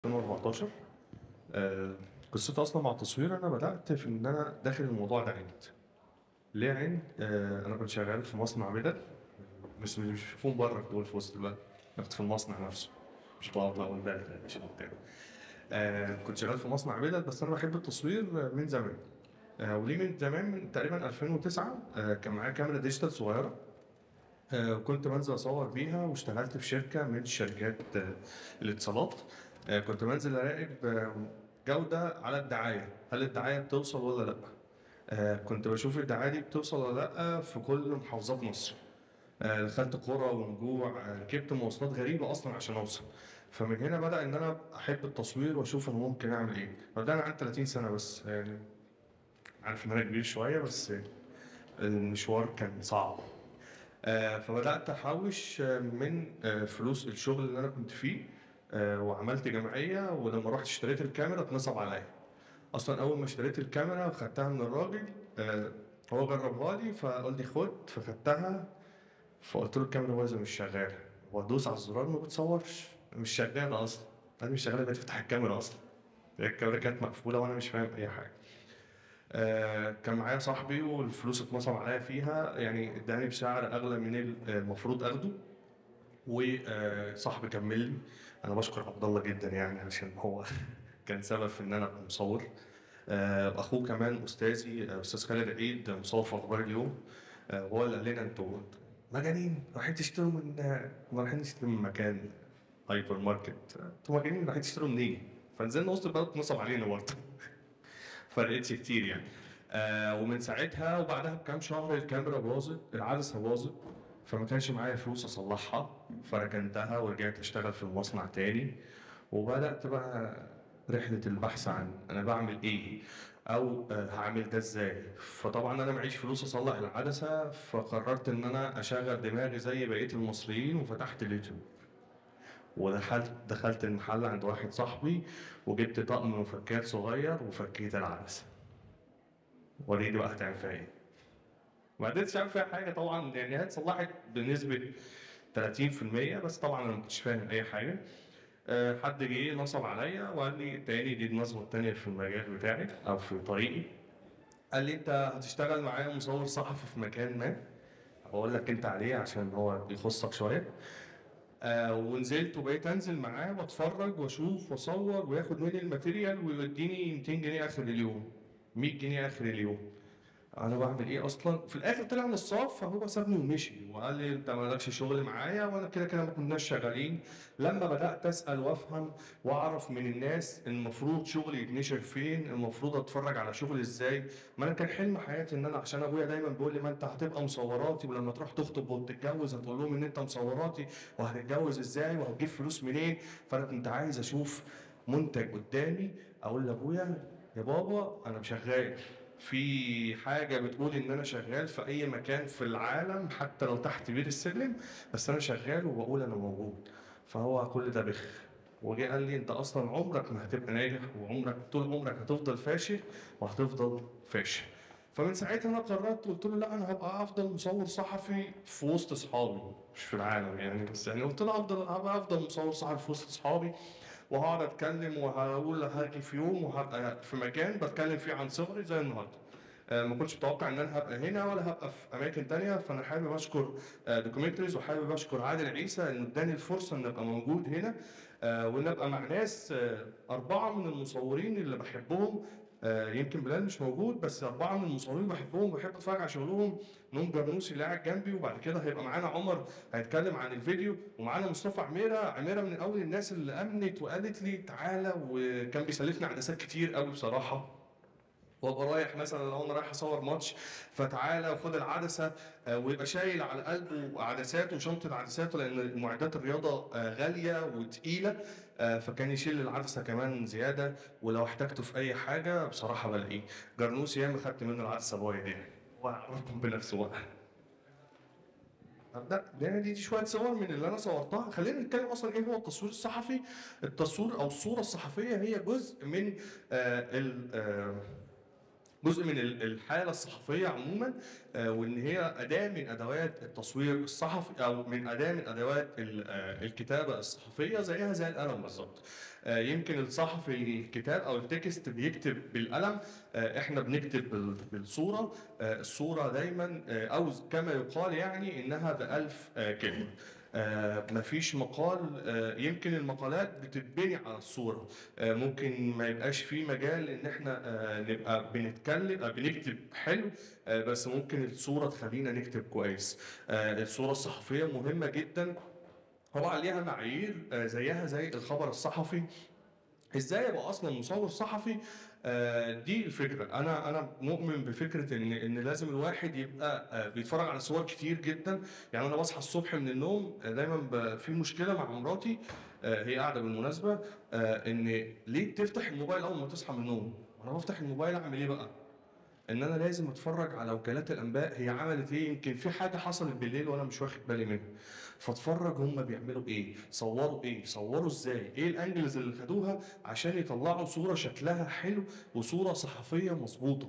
2014 آه، قصتي اصلا مع التصوير انا بدات في ان انا داخل الموضوع ده عند ليه عند آه، انا كنت شغال في مصنع بدل مش مش بيشوفون بره دول في وسط البلد انا كنت في المصنع نفسه مش بطلع اول بالك مش بتاع آه كنت شغال في مصنع بدل بس انا بحب التصوير من زمان آه وليه من زمان من تقريبا 2009 آه كان معايا كاميرا ديجيتال صغيره آه، كنت بنزل اصور بيها واشتغلت في شركه من شركات آه، الاتصالات آه، كنت بنزل اراقب آه، جوده على الدعايه هل الدعايه بتوصل ولا لا آه، كنت بشوف الدعايه دي بتوصل ولا لا في كل محافظات مصر آه، دخلت قرى ونجوع آه، ركبت مواصلات غريبه اصلا عشان اوصل فمن هنا بدا ان انا احب التصوير واشوف انا ممكن اعمل ايه بدأنا عن 30 سنه بس يعني عارف ان انا كبير شويه بس المشوار كان صعب آه، فبدات احوش آه، من آه، فلوس الشغل اللي انا كنت فيه آه، وعملت جمعيه ولما رحت اشتريت الكاميرا اتنصب عليا اصلا اول ما اشتريت الكاميرا وخدتها من الراجل آه، هو جربها لي فقال لي خد فخدتها فقلت له الكاميرا بايظه مش شغاله وادوس على الزرار ما بتصورش مش شغاله اصلا قال مش شغاله بقى تفتح الكاميرا اصلا هي الكاميرا كانت مقفوله وانا مش فاهم اي حاجه آه، كان معايا صاحبي والفلوس اتنصب عليا فيها يعني اداني بسعر اغلى من المفروض اخده وصاحبي كمل لي انا بشكر عبد الله جدا يعني عشان هو كان سبب في ان انا ابقى مصور آه، اخوه كمان استاذي آه، استاذ خالد عيد مصور في اخبار اليوم آه، هو اللي قال لنا انتوا مجانين رايحين تشتروا من آه، كنا رايحين نشتري من مكان هايبر ماركت انتوا مجانين رايحين تشتروا منين؟ فنزلنا وسط البلد اتنصب علينا برضه فرقتش كتير يعني آه ومن ساعتها وبعدها بكام شهر الكاميرا باظت العدسه باظت فما كانش معايا فلوس اصلحها فركنتها ورجعت اشتغل في المصنع تاني وبدات بقى رحله البحث عن انا بعمل ايه او آه هعمل ده ازاي فطبعا انا معيش فلوس اصلح العدسه فقررت ان انا اشغل دماغي زي بقيه المصريين وفتحت اليوتيوب ودخلت دخلت المحل عند واحد صاحبي وجبت طقم مفكات صغير وفكيت العدسه وريني بقى هتعمل فيها ايه ما قدرتش اعمل فيها حاجه طبعا يعني هي اتصلحت بنسبه 30% بس طبعا انا ما كنتش فاهم اي حاجه أه حد جه نصب عليا وقال لي تاني دي النصبه التانيه في المجال بتاعي او في طريقي قال لي انت هتشتغل معايا مصور صحفي في مكان ما بقول لك انت عليه عشان هو بيخصك شويه آه ونزلت وبقيت انزل معاه واتفرج واشوف واصور وياخد مني الماتيريال ويديني 200 جنيه اخر اليوم 100 جنيه اخر اليوم انا بعمل ايه اصلا في الاخر طلع نصاب فهو سابني ومشي وقال لي انت مالكش شغل معايا وانا كده كده ما كناش شغالين لما بدات اسال وافهم واعرف من الناس المفروض شغلي يتنشر فين المفروض اتفرج على شغلي ازاي ما انا كان حلم حياتي ان انا عشان ابويا دايما بيقول لي ما انت هتبقى مصوراتي ولما تروح تخطب وتتجوز هتقول لهم ان انت مصوراتي وهتتجوز ازاي وهتجيب فلوس منين فانا كنت عايز اشوف منتج قدامي اقول لابويا يا بابا انا شغال في حاجه بتقول ان انا شغال في اي مكان في العالم حتى لو تحت بير السلم بس انا شغال وبقول انا موجود فهو كل ده بخ وجه قال لي انت اصلا عمرك ما هتبقى ناجح وعمرك طول عمرك هتفضل فاشل وهتفضل فاشل فمن ساعتها انا قررت قلت له لا انا هبقى افضل مصور صحفي في وسط اصحابي مش في العالم يعني بس يعني قلت له افضل هبقى افضل مصور صحفي في وسط اصحابي وهقعد اتكلم وهقول هاجي في يوم وهبقى في مكان بتكلم فيه عن صغري زي النهارده آه، ما كنتش متوقع ان انا هبقى هنا ولا هبقى في اماكن تانية فانا حابب اشكر دوكيومنتريز وحابب اشكر عادل عيسى انه اداني الفرصه ان ابقى موجود هنا آه، وان ابقى مع ناس آه، اربعه من المصورين اللي بحبهم آه، يمكن بلال مش موجود بس اربعه من المصورين بحبهم وبحب اتفرج على شغلهم نوم جرنوسي اللي قاعد جنبي وبعد كده هيبقى معانا عمر هيتكلم عن الفيديو ومعانا مصطفى عميره عميره من اول الناس اللي امنت وقالت لي تعالى وكان بيسلفني عدسات كتير قوي بصراحه وابقى رايح مثلا لو انا رايح اصور ماتش فتعالى وخد العدسه آه، ويبقى شايل على قلبه عدساته وشنطه عدساته لان معدات الرياضه آه، غاليه وتقيله آه، فكان يشيل العدسه كمان زياده ولو احتجته في اي حاجه بصراحه بلاقيه جرنوس ياما خدت منه العدسه بايظ يعني وعرفكم بنفسه بقى ابدا ده دي, دي شويه صور من اللي انا صورتها خلينا نتكلم اصلا ايه هو التصوير الصحفي التصوير او الصوره الصحفيه هي جزء من آه ال آه جزء من ال- الحاله الصحفيه عموما آه، وان هي اداه من ادوات التصوير الصحفي او من اداه من ادوات ال- آه، الكتابه الصحفيه زيها زي القلم بالظبط. آه، يمكن الصحفي الكتاب او التكست بيكتب بالقلم آه، احنا بنكتب بال- بالصوره آه، الصوره دايما آه، او كما يقال يعني انها بألف آه، كلمه آه، مفيش مقال آه، يمكن المقالات بتتبني على الصورة آه، ممكن ما يبقاش في مجال ان احنا آه، نبقى بنتكلم آه، بنكتب حلو آه، بس ممكن الصورة تخلينا نكتب كويس آه، الصورة الصحفية مهمة جدا طبعا ليها معايير آه، زيها زي الخبر الصحفي ازاي ابقى اصلا مصور صحفي آه، دي الفكره انا انا مؤمن بفكره ان ان لازم الواحد يبقى آه، بيتفرج على صور كتير جدا يعني انا بصحى الصبح من النوم آه، دايما ب- في مشكله مع مراتي آه، هي قاعده بالمناسبه آه، ان ليه تفتح الموبايل اول ما تصحى من النوم انا بفتح الموبايل اعمل ايه بقى ان انا لازم اتفرج على وكالات الانباء هي عملت ايه يمكن في حاجه حصلت بالليل وانا مش واخد بالي منها فاتفرج هم بيعملوا ايه صوروا ايه صوروا ازاي ايه الانجلز اللي خدوها عشان يطلعوا صوره شكلها حلو وصوره صحفيه مظبوطه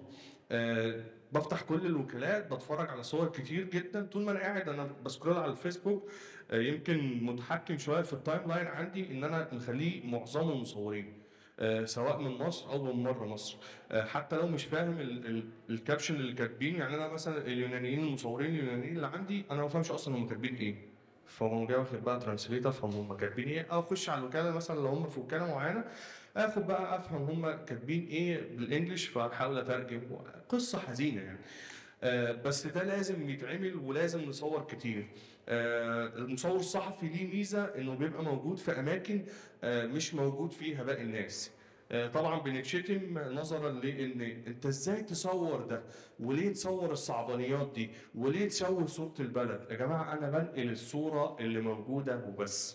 أه بفتح كل الوكالات بتفرج على صور كتير جدا طول ما انا قاعد انا بسكرول على الفيسبوك أه يمكن متحكم شويه في التايم لاين عندي ان انا مخليه معظمه مصورين آه، سواء من مصر او من بره مصر آه، حتى لو مش فاهم ال- ال- الكابشن اللي كاتبين يعني انا مثلا اليونانيين المصورين اليونانيين اللي عندي انا ما بفهمش اصلا هم كاتبين ايه فهم جاي واخد بقى ترانسليتر فهم هم كاتبين ايه او اخش على الوكاله مثلا لو هم في وكاله معينه اخد بقى افهم هم كاتبين ايه بالانجلش فاحاول اترجم قصه حزينه يعني آه، بس ده لازم يتعمل ولازم نصور كتير آه، المصور الصحفي ليه ميزه انه بيبقى موجود في اماكن آه، مش موجود فيها باقي الناس آه، طبعا بنتشتم نظرا لان انت ازاي تصور ده وليه تصور الصعبانيات دي وليه تشوه صوره البلد يا جماعه انا بنقل الصوره اللي موجوده وبس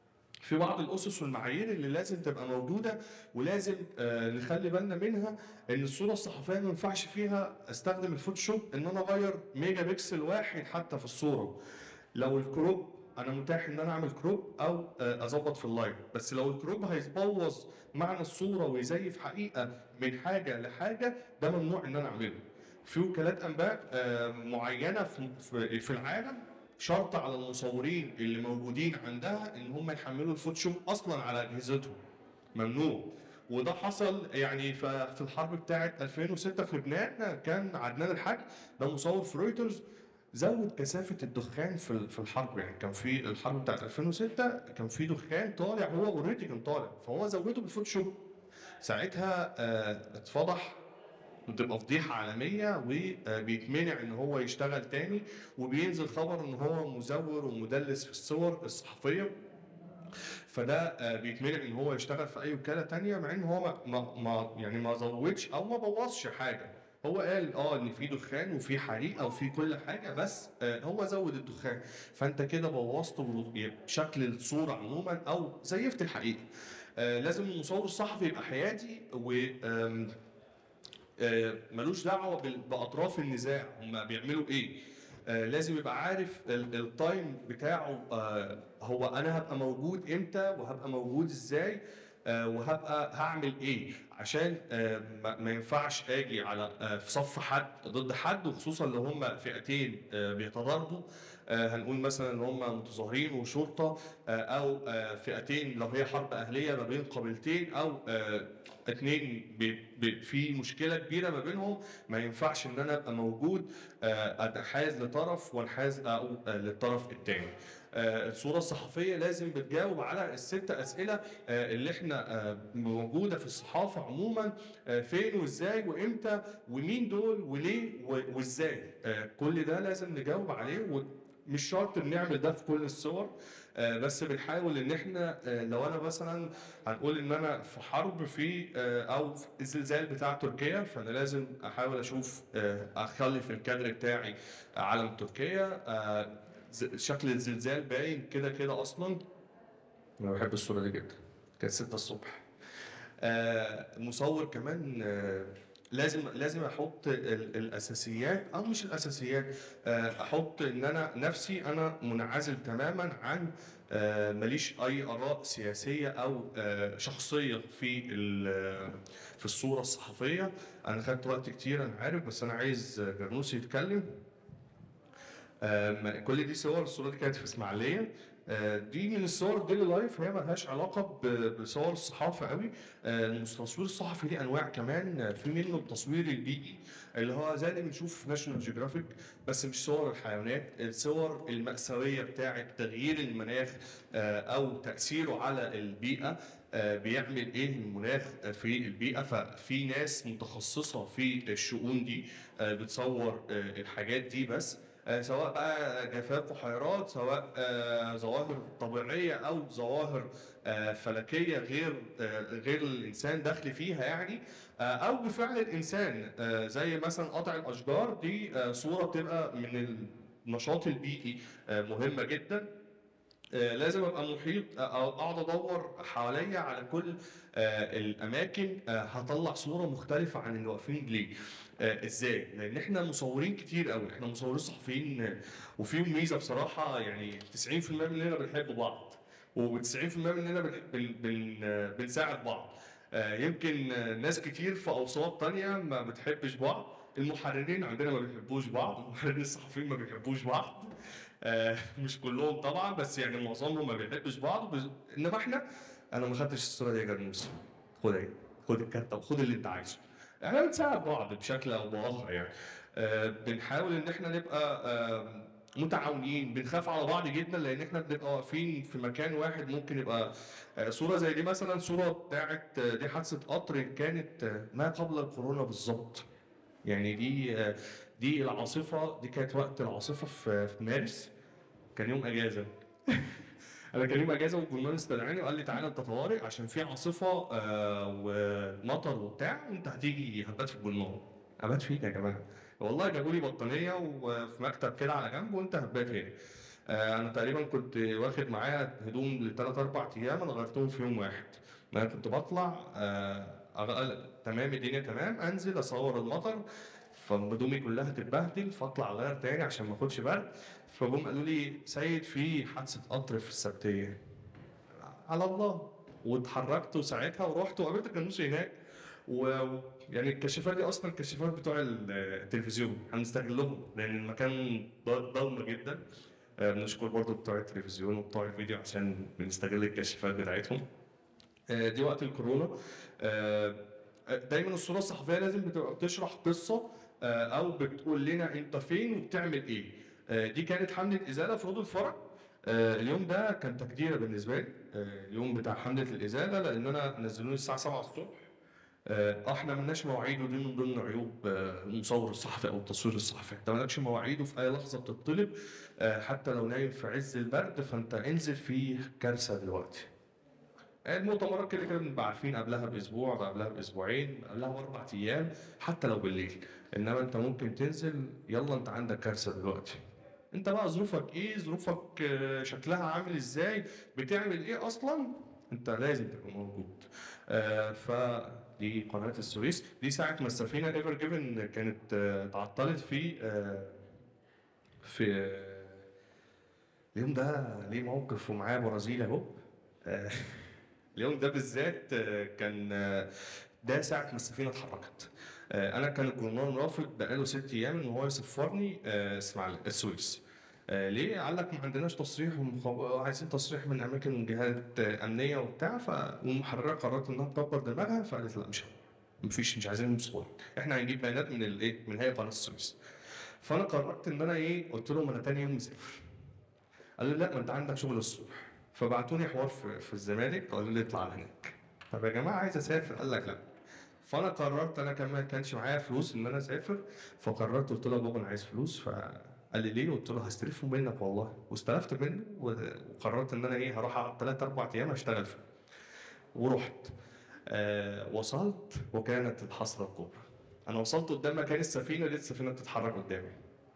في بعض الاسس والمعايير اللي لازم تبقى موجوده ولازم آه، نخلي بالنا منها ان الصوره الصحفيه ما ينفعش فيها استخدم الفوتوشوب ان انا اغير ميجا بكسل واحد حتى في الصوره لو الكروب انا متاح ان انا اعمل كروب او آه، اظبط في اللايف بس لو الكروب هيبوظ معنى الصوره ويزيف حقيقه من حاجه لحاجه ده ممنوع ان انا اعمله في وكالات انباء آه، معينه في- في في العالم شرط على المصورين اللي موجودين عندها ان هم يحملوا الفوتوشوب اصلا على اجهزتهم ممنوع وده حصل يعني ف- في الحرب بتاعه 2006 في لبنان كان عدنان الحاج ده مصور في رويترز زود كثافه الدخان في ال- في الحرب يعني كان في الحرب بتاعه 2006 كان في دخان طالع هو اوريدي كان طالع فهو زوده بالفوتوشوب ساعتها آه، اتفضح بتبقى فضيحة عالمية وبيتمنع ان هو يشتغل تاني وبينزل خبر ان هو مزور ومدلس في الصور الصحفية فده آه، بيتمنع ان هو يشتغل في اي وكالة تانية مع ان هو ما, ما, ما يعني ما زودش او ما بوظش حاجة هو قال اه ان في دخان وفي حريقه وفي كل حاجه بس آه هو زود الدخان فانت كده بوظت شكل الصوره عموما او زيفت الحقيقه آه لازم المصور الصحفي يبقى حيادي و آم، آه، ملوش دعوه بال- باطراف النزاع هم بيعملوا ايه آه، لازم يبقى عارف ال- التايم بتاعه آه، هو انا هبقى موجود امتى وهبقى موجود ازاي آه، وهبقى هعمل ايه عشان آه، ما ما ينفعش اجي على آه، في صف حد ضد حد وخصوصا لو هم فئتين آه، بيتضاربوا آه، هنقول مثلا ان هم متظاهرين وشرطه آه، او آه، فئتين لو هي حرب اهليه ما بين قبيلتين او آه، اتنين بي- بي- في مشكله كبيره ما بينهم ما ينفعش ان انا ابقى موجود آه، اتحاز لطرف وانحاز او آه، للطرف الثاني الصوره الصحفيه لازم بتجاوب على الست اسئله آه، اللي احنا آه، موجوده في الصحافه عموما آه، فين وازاي وامتى ومين دول وليه و- وازاي آه، كل ده لازم نجاوب عليه ومش شرط بنعمل ده في كل الصور آه، بس بنحاول ان احنا آه، لو انا مثلا هنقول ان انا في حرب في آه، او في الزلزال بتاع تركيا فانا لازم احاول اشوف آه، اخلي في الكادر بتاعي علم تركيا آه، ز- شكل الزلزال باين كده كده اصلا انا بحب الصوره دي جدا كانت 6 الصبح آه، مصور كمان آه، لازم لازم احط ال- الاساسيات او مش الاساسيات آه، احط ان انا نفسي انا منعزل تماما عن آه، ماليش اي اراء سياسيه او آه، شخصيه في ال- في الصوره الصحفيه انا خدت وقت كتير انا عارف بس انا عايز جرنوس يتكلم آم، كل دي صور الصوره دي كانت في اسماعيليه آه، دي من الصور الديلي لايف هي ملهاش علاقه ب- بصور الصحافه قوي آه، التصوير الصحفي ليه انواع كمان آه، في منه التصوير البيئي اللي هو زي اللي بنشوف في ناشونال جيوغرافيك بس مش صور الحيوانات الصور المأساوية بتاعة تغيير المناخ آه، أو تأثيره على البيئة آه، بيعمل إيه المناخ آه، في البيئة ففي ناس متخصصة في الشؤون دي آه، بتصور آه، الحاجات دي بس آه، سواء بقى جفاف بحيرات سواء آه، ظواهر طبيعية أو ظواهر آه، فلكية غير آه، غير الإنسان داخل فيها يعني آه، او بفعل الانسان آه، زي مثلا قطع الاشجار دي آه، صوره بتبقى من النشاط البيئي آه، مهمه جدا آه، لازم ابقى محيط آه، او اقعد ادور حواليا على كل آه، الاماكن آه، هطلع صوره مختلفه عن اللي واقفين ليه آه، ازاي لان احنا مصورين كتير قوي احنا مصورين صحفيين آه، وفيهم ميزه بصراحه يعني 90% مننا بنحب بعض و90% مننا بن- بن- بن- آه، بنساعد بعض آه، يمكن آه، ناس كتير في اوساط تانية ما بتحبش بعض المحررين عندنا ما بيحبوش بعض المحررين الصحفيين ما بيحبوش بعض آه، مش كلهم طبعا بس يعني معظمهم ما بيحبش بعض بس انما احنا انا ما خدتش الصوره دي يا جرنوس خد اهي خد الكارته وخد اللي انت عايزه احنا بنساعد بعض بشكل او باخر يعني آه، بنحاول ان احنا نبقى آه، متعاونين بنخاف على بعض جدا لان احنا بنبقى واقفين في مكان واحد ممكن يبقى آه، صوره زي دي مثلا صوره بتاعت آه، دي حادثه قطر كانت آه، ما قبل الكورونا بالظبط يعني دي آه، دي العاصفه دي كانت وقت العاصفه في في مارس كان يوم اجازه انا كان يوم اجازه والجرنان استدعاني وقال لي تعالى انت طوارئ عشان في عاصفه آه، ومطر وبتاع وانت هتيجي هتبات في الجرنان ابات فيك يا جماعه والله جابوا لي بطانيه وفي مكتب كده على جنب وانت هتبات هنا آه، انا تقريبا كنت واخد معايا هدوم لثلاث اربع ايام انا غيرتهم في يوم واحد انا كنت بطلع آه، أغ- تمام الدنيا تمام انزل اصور المطر فهدومي كلها تتبهدل فاطلع اغير تاني عشان ما ااخدش برد فجم قالوا لي سيد في حادثه قطر في السبتيه على الله واتحركت ساعتها ورحت وقابلت الجاموس هناك ويعني الكشافات دي اصلا الكشافات بتوع التلفزيون هنستغلهم لان المكان ضل- ضلمه جدا آه، بنشكر برضو بتوع التلفزيون وبتوع الفيديو عشان بنستغل الكشافات بتاعتهم آه، دي وقت الكورونا آه، دايما الصوره الصحفيه لازم بتبقى بتشرح قصه آه، او بتقول لنا انت فين وبتعمل ايه آه، دي كانت حمله ازاله في رود الفرج آه، اليوم ده كان تقديره بالنسبه لي آه، اليوم بتاع حمله الازاله لان انا نزلوني الساعه 7 الصبح آه، احنا ملناش مواعيد ودي من ضمن عيوب آه، المصور الصحفي او التصوير الصحفي انت مالكش مواعيد وفي اي لحظه بتطلب آه، حتى لو نايم في عز البرد فانت انزل في كارثه دلوقتي المؤتمرات كده كده بنبقى عارفين قبلها باسبوع قبلها باسبوعين قبلها باربع ايام حتى لو بالليل انما انت ممكن تنزل يلا انت عندك كارثه دلوقتي انت بقى ظروفك ايه ظروفك آه، شكلها عامل ازاي بتعمل ايه اصلا انت لازم تبقى موجود آه فدي قناه السويس دي ساعه ما السفينه ايفر جيفن كانت آه، اتعطلت في آه في آه اليوم ده ليه موقف ومعاه برازيل اهو آه، اليوم ده بالذات آه، كان آه، ده ساعة ما السفينة اتحركت آه، أنا كان الجورنال رافض بقاله ست أيام إن هو يسفرني آه، إسماعيل السويس آه، ليه؟ قال لك ما عندناش تصريح ومخب- عايزين تصريح من أماكن من جهات آه، أمنية وبتاع ف والمحررة قررت إنها تكبر دماغها فقالت لا مش مفيش مش عايزين نمسكوها احنا هنجيب بيانات من الايه؟ من هيئة قناة السويس فأنا قررت إن أنا إيه؟ قلت لهم أنا تاني يوم مسافر قال لي لا ما انت عندك شغل الصبح فبعتوني حوار في, في الزمالك قالوا لي اطلع على هناك طب يا جماعه عايز اسافر قال لك لا فانا قررت انا كمان ما كانش معايا فلوس ان انا اسافر فقررت قلت له يا بابا انا عايز فلوس فقال لي ليه؟ قلت له هستلفهم منك والله واستلفت منه و- وقررت ان انا ايه هروح اقعد ثلاث اربع ايام اشتغل فيه ورحت آه وصلت وكانت الحسره الكبرى انا وصلت قدام مكان السفينه لقيت السفينه بتتحرك قدامي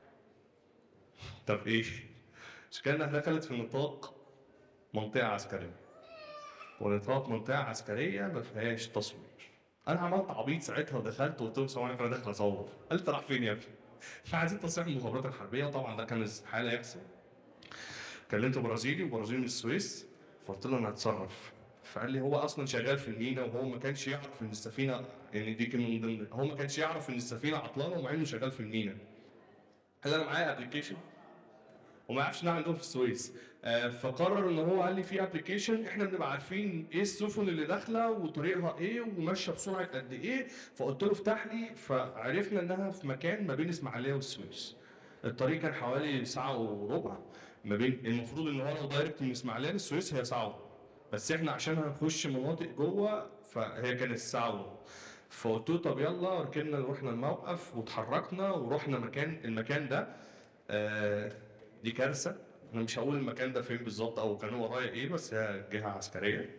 طب ايه؟ مش كانها دخلت في نطاق منطقة عسكرية ونطاق منطقة عسكرية ما فيهاش تصوير أنا عملت عبيط ساعتها ودخلت وقلت لهم ثواني أنا داخل أصور قال أنت رايح فين يا ابني؟ فعايزين تصريح من المخابرات الحربية طبعا ده كان استحالة يحصل كلمت برازيلي وبرازيلي من السويس فقلت له أنا هتصرف فقال لي هو اصلا شغال في المينا وهو ما كانش يعرف ان السفينه يعني دي كان من ضمن هو ما كانش يعرف ان السفينه عطلانه ومع انه شغال في المينا قال انا معايا ابلكيشن وما يعرفش انها عندهم في السويس آه، فقرر ان هو قال لي في ابلكيشن احنا بنبقى عارفين ايه السفن اللي داخله وطريقها ايه وماشيه بسرعه قد ايه فقلت له افتح لي فعرفنا انها في مكان ما بين اسماعيليه والسويس الطريق كان حوالي ساعه وربع ما بين المفروض ان هو لو دايركت من اسماعيليه للسويس هي ساعه وربع بس احنا عشان هنخش مناطق جوه فهي كانت ساعه وربع فقلت له طب يلا ركبنا رحنا الموقف واتحركنا ورحنا مكان المكان ده آه دي كارثه انا مش هقول المكان ده فين بالظبط او كان ورايا ايه بس هي جهه عسكريه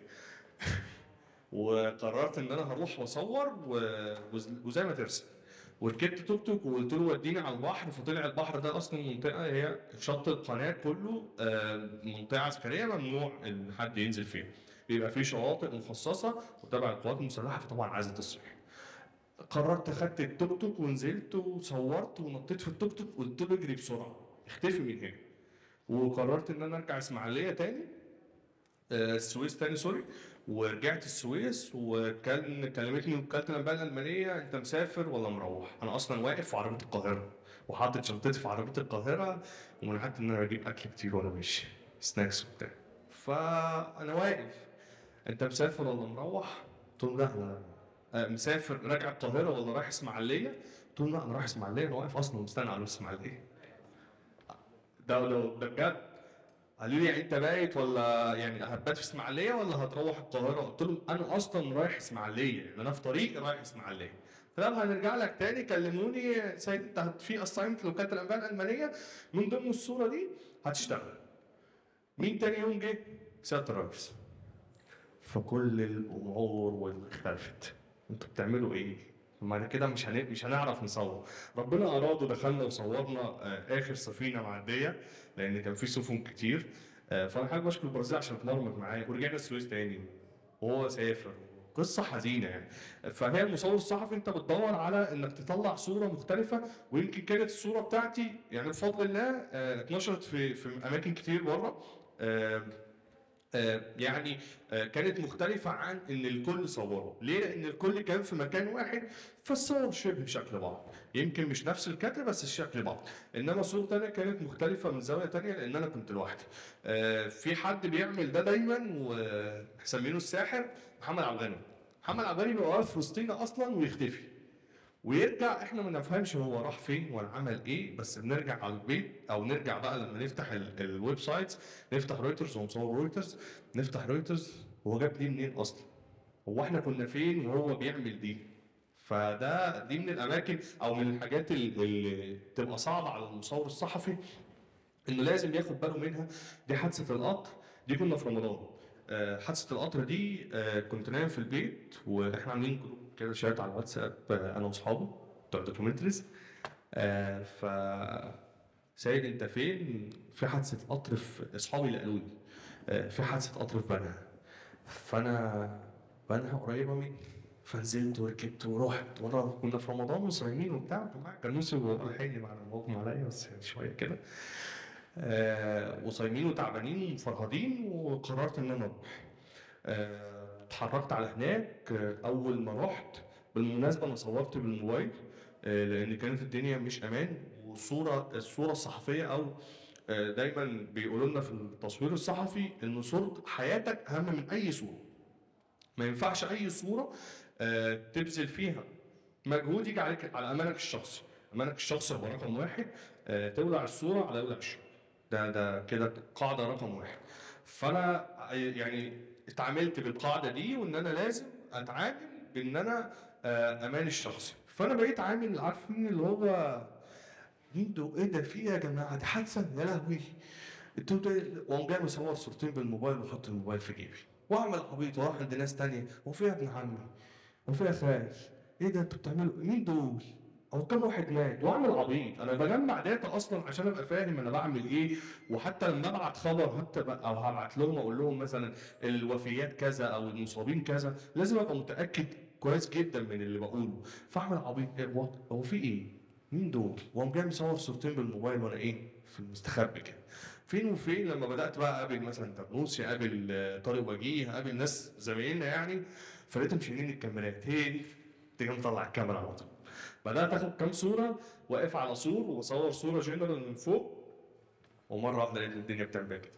وقررت ان انا هروح واصور و- وز- وزي ما ترسم وركبت توك توك وقلت له وديني على البحر فطلع البحر ده اصلا منطقه هي شط القناه كله آه، منطقه عسكريه ممنوع ان حد ينزل فيها بيبقى فيه شواطئ مخصصه وتبع القوات المسلحه فطبعا عايزه تصريح قررت اخدت التوك توك ونزلت وصورت ونطيت في التوك توك وقلت له اجري بسرعه اختفي من هنا وقررت ان انا ارجع اسماعيليه تاني آه، السويس تاني سوري ورجعت السويس وكان كلمتني وكاله الانباء الالمانيه انت مسافر ولا مروح؟ انا اصلا واقف في عربيه القاهره وحاطط شنطتي في عربيه القاهره ومنعت ان انا اجيب اكل كتير وانا ماشي سناكس وبتاع فانا واقف انت مسافر ولا مروح؟ قلت له لا انا آه، مسافر راجع القاهره ولا رايح اسماعيليه؟ قلت له لا انا رايح اسماعيليه انا واقف اصلا مستني على اسماعيليه ده ده ده بجد قالوا لي يعني انت بايت ولا يعني هتبات في اسماعيليه ولا هتروح القاهره؟ قلت لهم انا اصلا رايح اسماعيليه يعني انا في طريق رايح اسماعيليه. طب هنرجع لك تاني كلموني سيد انت هت- في اساينمنت لوكاله الانباء الالمانيه من ضمن الصوره دي هتشتغل. مين تاني يوم جه؟ سياده الرئيس. فكل الامور واختلفت. انتوا بتعملوا ايه؟ ما كده مش هن... مش هنعرف نصور. ربنا اراد ودخلنا وصورنا آه، اخر سفينه معديه لان كان في سفن كتير آه، فانا حابب اشكر البرازيل عشان اتمرمط معايا ورجعنا السويس تاني وهو سافر قصه حزينه يعني فهي المصور الصحفي انت بتدور على انك تطلع صوره مختلفه ويمكن كانت الصوره بتاعتي يعني بفضل الله آه، اتنشرت في في اماكن كتير بره آه، آه، يعني آه، كانت مختلفة عن إن الكل صوره، ليه؟ لأن الكل كان في مكان واحد فالصور شبه شكل بعض، يمكن مش نفس الكادر بس الشكل بعض، إنما صورة تانية كانت مختلفة من زاوية تانية لأن أنا كنت لوحدي. آه، في حد بيعمل ده دايما ومسمينه الساحر محمد عبد الغني. محمد عبد الغني بيبقى واقف في وسطينا أصلا ويختفي. ويرجع احنا ما نفهمش هو راح فين ولا عمل ايه بس بنرجع على البيت او نرجع بقى لما نفتح ال- الويب سايتس نفتح رويترز هو مصور رويترز نفتح رويترز هو جاب دي منين اصلا؟ هو احنا كنا فين وهو بيعمل دي؟ فده دي من الاماكن او من الحاجات ال- اللي تبقى صعبه على المصور الصحفي انه لازم ياخد باله منها دي حادثه القطر دي كنا في رمضان آه، حادثه القطر دي آه، كنت نايم في البيت واحنا عاملين جروب كده شات على الواتساب آه، انا واصحابي بتوع الدوكيومنتريز آه، ف سيد انت فين؟ في حادثه قطر في اصحابي اللي قالوا لي آه، في حادثه قطر في بنها فانا بنها قريبه مني فنزلت وركبت ورحت وانا كنا في رمضان وصايمين وبتاع كان نفسي الحقني مع المغمى عليا بس يعني شويه كده آه، وصايمين وتعبانين ومفرهدين وقررت ان انا اروح آه، اتحركت على هناك آه، اول ما رحت بالمناسبه انا صورت بالموبايل آه، لان كانت الدنيا مش امان والصوره الصوره الصحفيه او آه، دايما بيقولوا لنا في التصوير الصحفي ان صوره حياتك اهم من اي صوره ما ينفعش اي صوره آه، تبذل فيها مجهود يجي عليك على امانك الشخصي امانك الشخصي هو رقم واحد آه، تولع الصوره على اولع الشغل ده ده كده قاعده رقم واحد فانا يعني اتعاملت بالقاعده دي وان انا لازم اتعامل بان انا آه، امان الشخصي فانا بقيت عامل عارفين اللي هو مين دول ايه ده في ايه يا جماعه دي حادثه يا لهوي انتوا ده وقام جاي مصور صورتين بالموبايل واحط الموبايل في جيبي واعمل عبيط واروح عند ناس تانية وفيها ابن عمي وفيها خال ايه ده انتوا بتعملوا مين دول؟ او كم واحد مات واعمل عبيط انا بجمع داتا اصلا عشان ابقى فاهم انا بعمل ايه وحتى لما ابعت خبر حتى بقى- او هبعت لهم اقول لهم مثلا الوفيات كذا او المصابين كذا لازم ابقى متاكد كويس جدا من اللي بقوله فاعمل عبيط ايه هو هو في ايه؟ مين دول؟ وقام جاي مصور صورتين بالموبايل وانا ايه؟ في المستخبي كده فين وفين لما بدات بقى اقابل مثلا ترنوسي اقابل آه، طارق وجيه اقابل ناس زمايلنا يعني فلقيتهم شايلين الكاميرات هي دي تيجي مطلع الكاميرا على طول بدات اخد كام صوره واقف على سور واصور صوره جنرال من فوق ومره واحده لقيت الدنيا بتعمل كده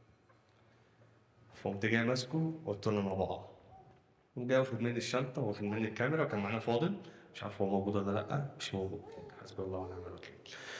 فقمت جاي ماسكه وقلت له انا بقع قام جاي واخد مني الشنطه واخد مني الكاميرا وكان معانا فاضل مش عارف هو موجود ولا لا مش موجود حسبي الله ونعم الوكيل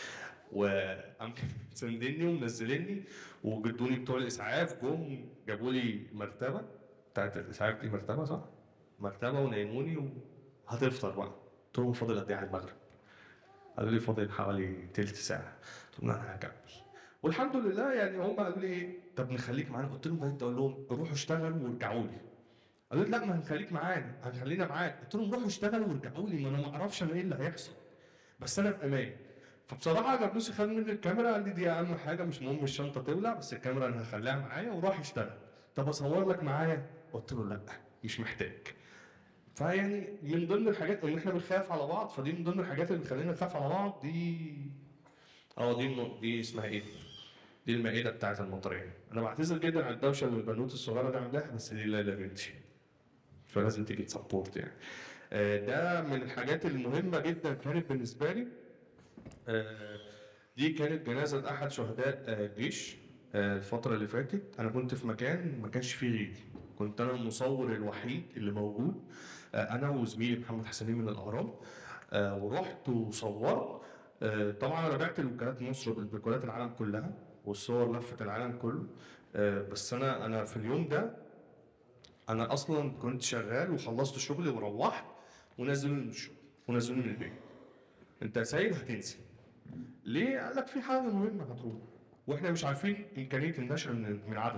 وقام سندني ومنزلني وجدوني بتوع الاسعاف جم جابوا لي مرتبه بتاعت الاسعاف دي مرتبه صح؟ مرتبه ونيموني وهتفطر بقى قلت لهم فاضل قد ايه على المغرب؟ قالوا لي فاضل حوالي تلت ساعه قلت لهم انا هكمل والحمد لله يعني هم قالوا لي ايه طب نخليك معانا قلت لهم بجد اقول لهم روحوا اشتغلوا وارجعوا لي قالوا لي لا ما هنخليك معانا هنخلينا معاك قلت لهم روحوا اشتغلوا وارجعوا لي ما انا ما اعرفش انا ايه اللي هيحصل بس انا في امان فبصراحه جابلوسي خد مني الكاميرا قال لي دي اهم حاجه مش مهم الشنطه تولع بس الكاميرا انا هخليها معايا وراح اشتغل طب اصور لك معايا قلت له لا مش محتاج فيعني من ضمن الحاجات ان احنا بنخاف على بعض فدي من ضمن الحاجات اللي بتخلينا نخاف على بعض دي اه دي النق- دي اسمها ايه؟ دي المائده بتاعت المطريه انا بعتذر جدا على الدوشه اللي البنوت الصغيره دي عاملاها بس دي ليلى بنتي فلازم تيجي تسبورت يعني آه، ده من الحاجات المهمه جدا كانت بالنسبه لي آه، دي كانت جنازه احد شهداء آه، الجيش آه، الفتره اللي فاتت انا كنت في مكان ما كانش فيه غيري كنت انا المصور الوحيد اللي موجود آه، انا وزميلي محمد حسنين من الاهرام آه، ورحت وصورت آه، طبعا انا بعت لوكالات مصر وكالات العالم كلها والصور لفت العالم كله آه، بس انا انا في اليوم ده انا اصلا كنت شغال وخلصت شغلي وروحت ونزلوني من الشغل ونزلوني من البيت انت يا سيد هتنزل ليه؟ قال لك في حاجه مهمه هتروح واحنا مش عارفين امكانيه النشر من من عدم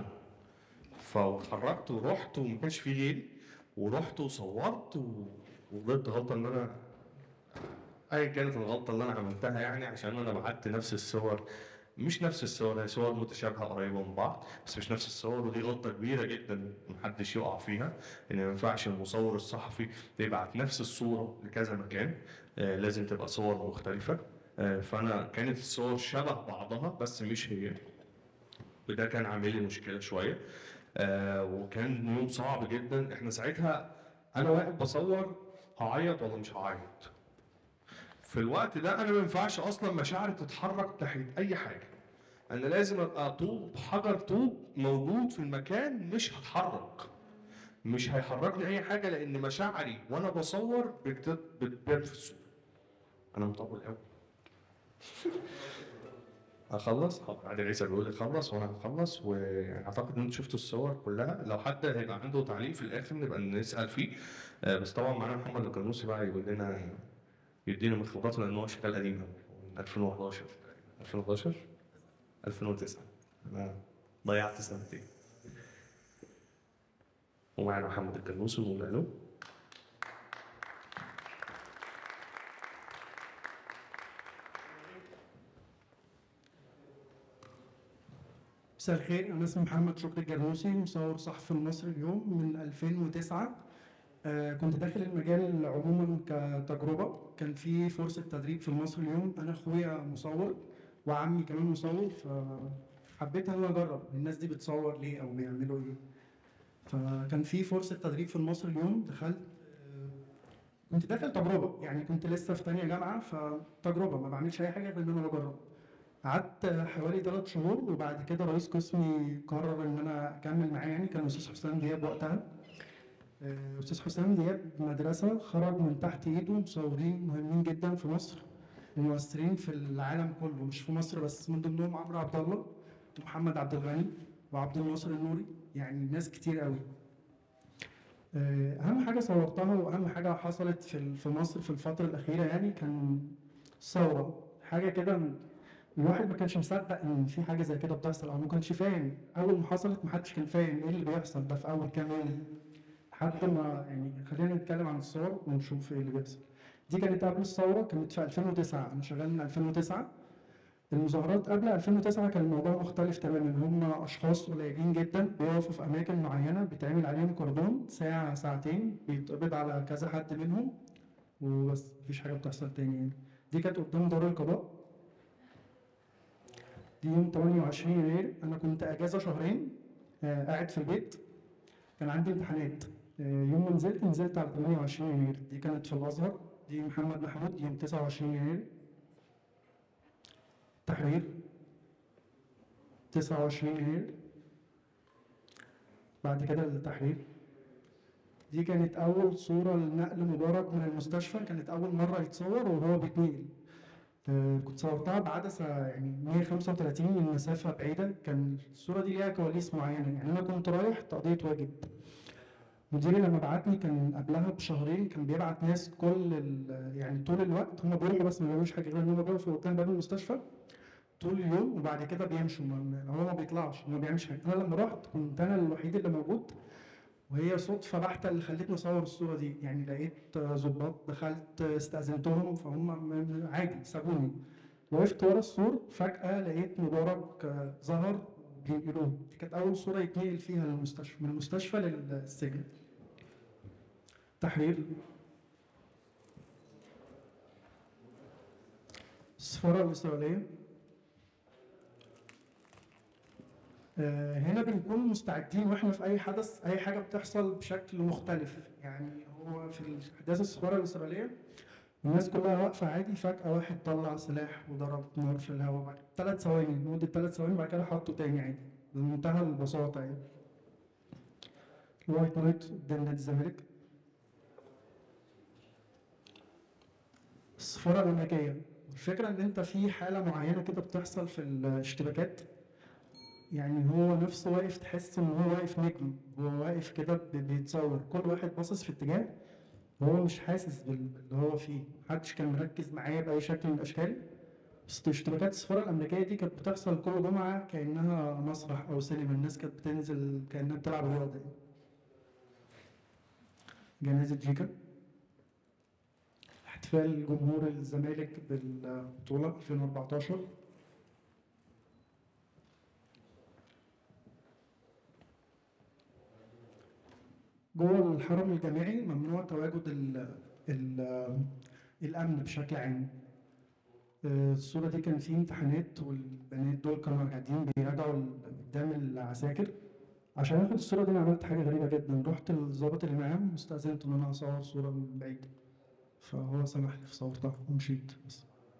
فاتحركت ورحت وما كانش في غيري ورحت وصورت و- وغلطت غلطه ان انا ايا كانت الغلطه اللي انا عملتها يعني عشان انا بعت نفس الصور مش نفس الصور هي صور متشابهه قريبه من بعض بس مش نفس الصور ودي غلطه كبيره جدا محدش يقع فيها ان ما ينفعش المصور الصحفي يبعت نفس الصوره لكذا مكان آه لازم تبقى صور مختلفه آه فانا كانت الصور شبه بعضها بس مش هي وده كان عامل لي مشكله شويه آه وكان يوم صعب جدا احنا ساعتها انا واقف بصور هعيط ولا مش هعيط في الوقت ده انا ما ينفعش اصلا مشاعري تتحرك ناحيه اي حاجه انا لازم ابقى طوب حجر طوب موجود في المكان مش هتحرك مش هيحركني اي حاجه لان مشاعري وانا بصور بتت- بتبان في الصوره انا مطول قوي اخلص حاضر عادل عيسى بيقول لي خلص وانا هخلص واعتقد ان انتوا شفتوا الصور كلها لو حد هيبقى عنده تعليق في الاخر نبقى نسال فيه آه، بس طبعا معانا محمد القنوسي بقى يقول لنا يدينا من خبراته لان هو شغال قديم أوي، من 2011 2011 2009 انا ضيعت سنتين ومعنا محمد القنوسي ونقول له مساء الخير انا اسمي محمد شكري الجرنوسي مصور صحفي المصري اليوم من 2009 آه، كنت داخل المجال عموما كتجربه كان في فرصه تدريب في المصري اليوم انا اخويا مصور وعمي كمان مصور فحبيت ان انا اجرب الناس دي بتصور ليه او بيعملوا ايه فكان في فرصه تدريب في المصري اليوم دخلت آه، كنت داخل تجربه يعني كنت لسه في تانية جامعه فتجربه ما بعملش اي حاجه غير ان انا بجرب قعدت حوالي ثلاث شهور وبعد كده رئيس قسمي قرر ان انا اكمل معاه يعني كان الاستاذ حسام دياب وقتها آه، استاذ حسام دياب مدرسه خرج من تحت ايده مصورين مهمين جدا في مصر ومؤثرين في العالم كله مش في مصر بس من ضمنهم عمرو عبد الله ومحمد عبد الغني وعبد الناصر النوري يعني ناس كتير قوي آه، اهم حاجه صورتها واهم حاجه حصلت في في مصر في الفتره الاخيره يعني كان ثوره حاجه كده الواحد ما كانش مصدق ان في حاجه زي كده بتحصل او ما كانش فاهم اول ما حصلت ما حدش كان فاهم ايه اللي بيحصل ده في اول كام يوم لحد ما يعني خلينا نتكلم عن الثوره ونشوف ايه اللي بيحصل دي كانت قبل الثوره كانت في 2009 انا شغال من 2009 المظاهرات قبل 2009 كان الموضوع مختلف تماما هم اشخاص قليلين جدا بيقفوا في اماكن معينه بيتعمل عليهم كوردون ساعه ساعتين بيتقبض على كذا حد منهم وبس مفيش حاجه بتحصل تاني يعني دي كانت قدام دار القضاء دي يوم 28 يناير انا كنت اجازه شهرين آه قاعد في البيت كان عندي امتحانات آه يوم ما نزلت نزلت على 28 يناير دي كانت في الازهر دي محمد محمود يوم 29 يناير تحرير 29 يناير بعد كده التحرير دي كانت أول صورة لنقل مبارك من المستشفى كانت أول مرة يتصور وهو بيتنقل آه، كنت صورتها بعدسة يعني 135 من مسافة بعيدة كان الصورة دي ليها كواليس معينة يعني أنا كنت رايح تقضية واجب مديري لما بعتني كان قبلها بشهرين كان بيبعت ناس كل ال- يعني طول الوقت هم بيروحوا بس ما بيعملوش حاجة غير إن هم بيقفوا قدام باب المستشفى طول اليوم وبعد كده بيمشوا ما- ما- هو ما بيطلعش ما بيعملش حاجة أنا لما رحت كنت أنا الوحيد اللي موجود وهي صدفة بحتة اللي خلتني أصور الصورة دي يعني لقيت آه، ظباط دخلت آه، استأذنتهم فهم م- م- عادي سابوني وقفت ورا السور فجأة لقيت مبارك آه، ظهر بينقلوه دي كانت أول صورة يتنقل فيها للمستشفى من المستشفى للسجن تحرير السفارة الإسرائيلية آه، هنا بنكون مستعدين واحنا في اي حدث اي حاجه بتحصل بشكل مختلف يعني هو في احداث السفاره الاسرائيليه الناس كلها واقفه عادي فجاه واحد طلع سلاح وضرب نار في الهواء بعد ثلاث ثواني لمده ثلاث ثواني بعد كده حطه تاني عادي بمنتهى البساطه يعني الوايت نايت قدام نادي الزمالك السفاره الامريكيه الفكره ان انت في حاله معينه كده بتحصل في الاشتباكات يعني هو نفسه واقف تحس ان هو واقف نجم هو واقف كده ب- بيتصور كل واحد باصص في اتجاه وهو مش حاسس بال- باللي هو فيه محدش كان مركز معاه بأي شكل من الأشكال بس اشتباكات السفارة الأمريكية دي كانت بتحصل كل جمعة كأنها مسرح أو سينما الناس كانت بتنزل كأنها بتلعب رياضة يعني. جنازة جيكا احتفال جمهور الزمالك بالبطولة 2014 جوه الحرم الجامعي ممنوع تواجد ال ال الأمن بشكل عام آه، الصورة دي كان في امتحانات والبنات دول كانوا قاعدين بيراجعوا ال- قدام العساكر عشان اخد الصورة دي انا عملت حاجة غريبة جدا رحت للظابط اللي معاهم واستأذنت ان انا اصور صورة من بعيد فهو سمح لي فصورتها ومشيت بس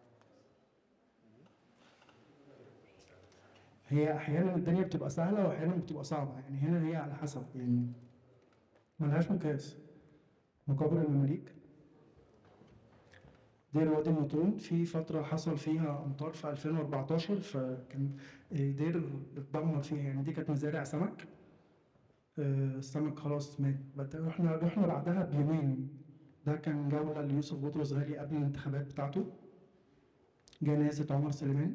هي احيانا الدنيا بتبقى سهلة واحيانا بتبقى صعبة يعني هنا هي على حسب يعني ملهاش مقياس مقابر المماليك دير وادي النطرون في فترة حصل فيها أمطار في 2014 فكان الدير اتدمر فيها يعني دي كانت مزارع سمك آه، السمك خلاص مات بت- رحنا رحنا بعدها بيومين ده كان جولة ليوسف بطرس غالي قبل الانتخابات بتاعته جنازة عمر سليمان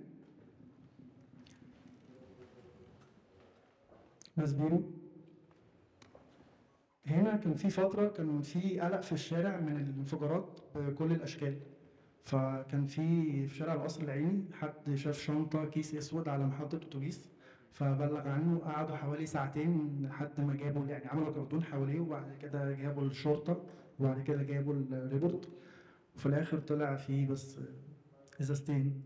مسبيرو هنا كان في فترة كان في قلق في الشارع من الانفجارات بكل الأشكال فكان في في شارع القصر العيني حد شاف شنطة كيس أسود على محطة أتوبيس فبلغ عنه قعدوا حوالي ساعتين لحد ما جابوا يعني عملوا كرتون حواليه وبعد كده جابوا الشرطة وبعد كده جابوا الريبورت وفي الآخر طلع فيه بس إزازتين